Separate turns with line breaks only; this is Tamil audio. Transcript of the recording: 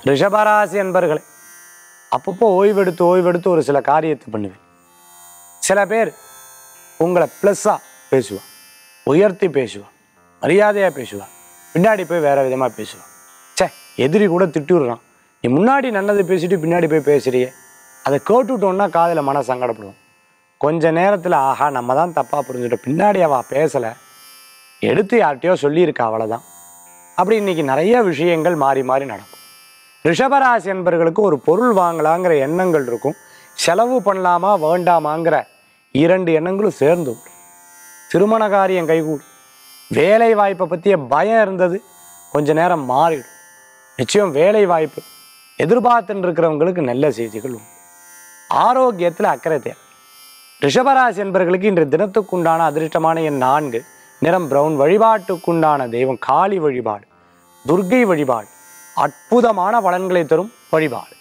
ரிஷபராசி என்பர்களே அப்பப்போ ஓய்வெடுத்து ஓய்வெடுத்து ஒரு சில காரியத்தை பண்ணுவேன் சில பேர் உங்களை ப்ளஸ்ஸாக பேசுவான் உயர்த்தி பேசுவான் மரியாதையாக பேசுவான் பின்னாடி போய் வேற விதமாக பேசுவான் ச்சே எதிரி கூட திட்டி விடுறான் நீ முன்னாடி நல்லது பேசிட்டு பின்னாடி போய் பேசுறியே அதை கேட்டுட்டோன்னா காதில் மன சங்கடப்படுவோம் கொஞ்ச நேரத்தில் ஆஹா நம்ம தான் தப்பாக புரிஞ்சுட்டோம் பின்னாடி அவள் பேசலை எடுத்து யார்கிட்டயோ சொல்லியிருக்கா அவ்வளோதான் அப்படி இன்னைக்கு நிறைய விஷயங்கள் மாறி மாறி நடக்கும் ரிஷபராசி என்பர்களுக்கு ஒரு பொருள் வாங்கலாங்கிற எண்ணங்கள் இருக்கும் செலவு பண்ணலாமா வேண்டாமாங்கிற இரண்டு எண்ணங்களும் சேர்ந்து வரும் திருமண காரியம் கைகூடும் வேலை வாய்ப்பை பற்றிய பயம் இருந்தது கொஞ்ச நேரம் மாறிடும் நிச்சயம் வேலை வாய்ப்பு எதிர்பார்த்துன்னு இருக்கிறவங்களுக்கு நல்ல செய்திகள் உண்டு ஆரோக்கியத்தில் அக்கறை தேவை ரிஷபராசி என்பர்களுக்கு இன்று தினத்துக்குண்டான அதிர்ஷ்டமான எண் நான்கு நிறம் பிரவுன் வழிபாட்டுக்குண்டான தெய்வம் காளி வழிபாடு துர்க்கை வழிபாடு அற்புதமான பலன்களை தரும் வழிபாடு